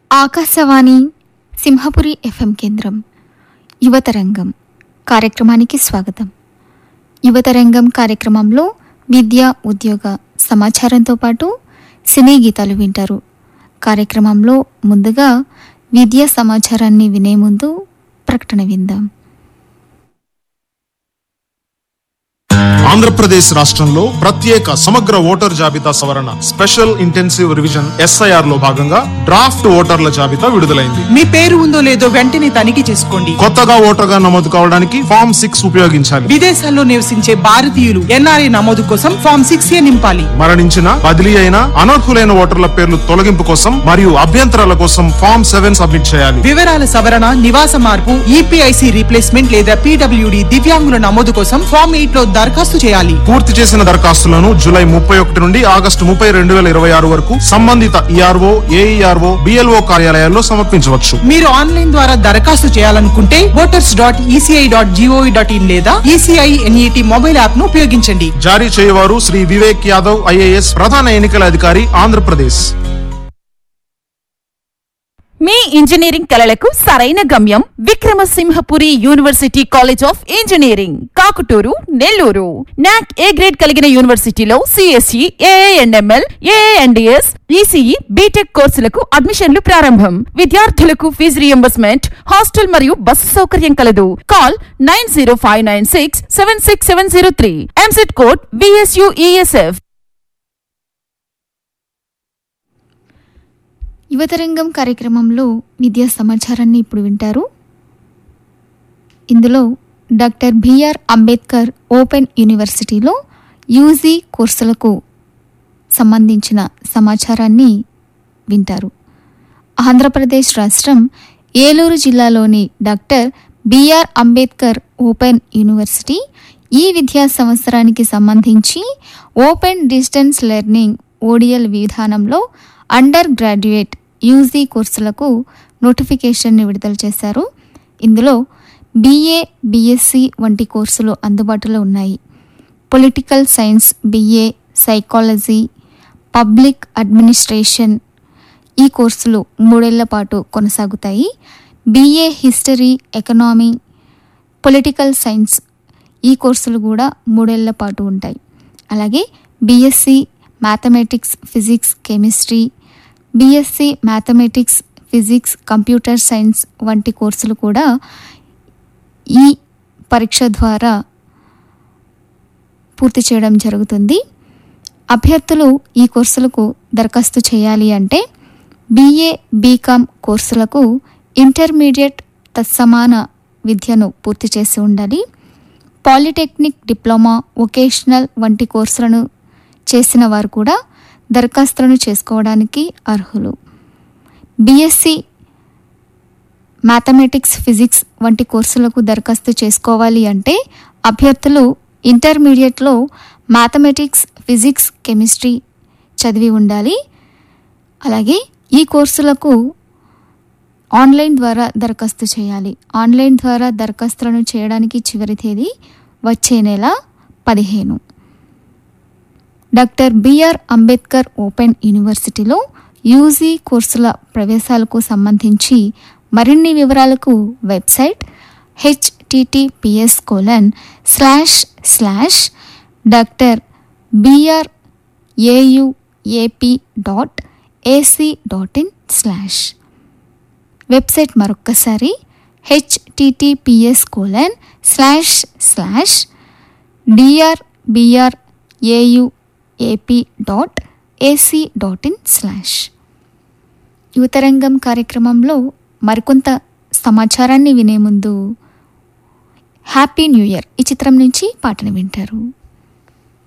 Akashvani Simhapuri FM కేంద్రం యువతరంగం కార్యక్రమానికి స్వాగతం యువతరంగం కార్యక్రమంలో విద్య ఉద్యోగ సమాచారంతో పాటు సినీ గీతాలు వింటారు కార్యక్రమంలో ముందుగా విద్యా సమాచారాన్ని వినే ముందు ప్రకటన విందాం ఆంధ్రప్రదేశ్ రాష్ట్రంలో ప్రత్యేక సమగ్ర ఓటర్ జాబితా సవరణ స్పెషల్ ఇంటెన్సివ్ రివిజన్ ఎస్ఐఆర్ లో భాగంగా డ్రాఫ్ట్ ఓటర్ల జాబితా విడుదలైంది మీ పేరు ఉందో లేదో వెంటనే తనిఖీ చేసుకోండి కొత్తగా ఓటర్గా నమోదు కావడానికి ఫామ్ సిక్స్ ఉపయోగించాలి విదేశాల్లో నివసించే భారతీయులు ఎన్ఆర్ఐ నమోదు కోసం ఫామ్ సిక్స్ ఏ నింపాలి మరణించిన బదిలీ అయిన అనర్హులైన ఓటర్ల పేర్లు తొలగింపు కోసం మరియు అభ్యంతరాల కోసం ఫామ్ సెవెన్ సబ్మిట్ చేయాలి వివరాల సవరణ నివాస మార్పు ఈపీఐసి రీప్లేస్మెంట్ లేదా పీడబ్ల్యూడి దివ్యాంగుల నమోదు కోసం ఫామ్ ఎయిట్ లో దరఖాస్తు చేయాలి పూర్తి చేసిన దరఖాస్తులను జూలై ముప్పై ఒకటి నుండి ఆగస్టు ముప్పై రెండు వేల ఇరవై ఆరు వరకు సంబంధిత ఈఆర్ఓ ఏఈఆర్ఓ బిఎల్ఓ కార్యాలయాల్లో సమర్పించవచ్చు మీరు ఆన్లైన్ ద్వారా దరఖాస్తు చేయాలనుకుంటే voters dot ECI dot gov dot in లేదా ఈసీఐ ఎన్ఈటి మొబైల్ యాప్ ను ఉపయోగించండి జారీ చేయవారు శ్రీ వివేక్ యాదవ్ ఐఏఎస్ ప్రధాన ఎన్నికల అధికారి ఆంధ్రప్రదేశ్ మీ ఇంజనీరింగ్ కలలకు సరైన గమ్యం Vikrama Simhapuri university college of engineering Kakuturu Nellore నాక్ ఏ గ్రేడ్ కలిగిన యూనివర్సిటీలో సిఎస్ఈ ఏఎన్ఎంఎల్ ఏఎన్డిఎస్ ఈసీఈ బీటెక్ కోర్సులకు అడ్మిషన్లు ప్రారంభం విద్యార్థులకు ఫీజు రియంబర్స్మెంట్ హాస్టల్ మరియు బస్సు సౌకర్యం కలదు call nine zero five nine six seven six seven zero three EAMCET code BSUESF యువతరంగం కార్యక్రమంలో విద్యా సమాచారాన్ని ఇప్పుడు వింటారు ఇందులో డాక్టర్ బిఆర్ అంబేద్కర్ ఓపెన్ యూనివర్సిటీలో యూజీ కోర్సులకు సంబంధించిన సమాచారాన్ని వింటారు ఆంధ్రప్రదేశ్ రాష్ట్రం ఏలూరు జిల్లాలోని doctor BR Ambedkar open university ఈ విద్యా సంవత్సరానికి సంబంధించి ఓపెన్ డిస్టెన్స్ లెర్నింగ్ ఓడిఎల్ విధానంలో అండర్ గ్రాడ్యుయేట్ యూజీ కోర్సులకు నోటిఫికేషన్ని విడుదల చేశారు ఇందులో బీఏ బీఎస్సీ వంటి కోర్సులు అందుబాటులో ఉన్నాయి political science BA psychology public administration ఈ కోర్సులు మూడేళ్ల పాటు కొనసాగుతాయి BA history economy political science ఈ కోర్సులు కూడా మూడేళ్ల పాటు ఉంటాయి అలాగే BSc mathematics physics chemistry BSc mathematics physics computer science వంటి కోర్సులు కూడా ఈ పరీక్ష ద్వారా పూర్తి చేయడం జరుగుతుంది అభ్యర్థులు ఈ కోర్సులకు దరఖాస్తు చేయాలి అంటే బీఏ బీకామ్ కోర్సులకు ఇంటర్మీడియట్ తత్సమాన విద్యను పూర్తి చేసి ఉండాలి పాలిటెక్నిక్ డిప్లొమా వొకేషనల్ వంటి కోర్సులను చేసిన వారు కూడా దరఖాస్తులను చేసుకోవడానికి అర్హులు బీఎస్సీ మ్యాథమెటిక్స్ ఫిజిక్స్ వంటి కోర్సులకు దరఖాస్తు చేసుకోవాలి అంటే అభ్యర్థులు ఇంటర్మీడియట్లో మ్యాథమెటిక్స్ ఫిజిక్స్ కెమిస్ట్రీ చదివి ఉండాలి అలాగే ఈ కోర్సులకు ఆన్లైన్ ద్వారా దరఖాస్తు చేయాలి ఆన్లైన్ ద్వారా దరఖాస్తులను చేయడానికి చివరి తేదీ వచ్చే నెల పదిహేను డాక్టర్ బిఆర్ అంబేద్కర్ ఓపెన్ యూనివర్సిటీలో యూజీ కోర్సుల ప్రవేశాలకు సంబంధించి మరిన్ని వివరాలకు website https colon slash slash doctor BR AUAP dot AC dot in slash website మరొక్కసారి https colon slash slash DR BR AU AP dot AC dot in slash యువతరంగం కార్యక్రమంలో మరికొంత సమాచారాన్ని వినే ముందు హ్యాపీ న్యూ ఇయర్ ఈ చిత్రం నుంచి పాటను వింటారు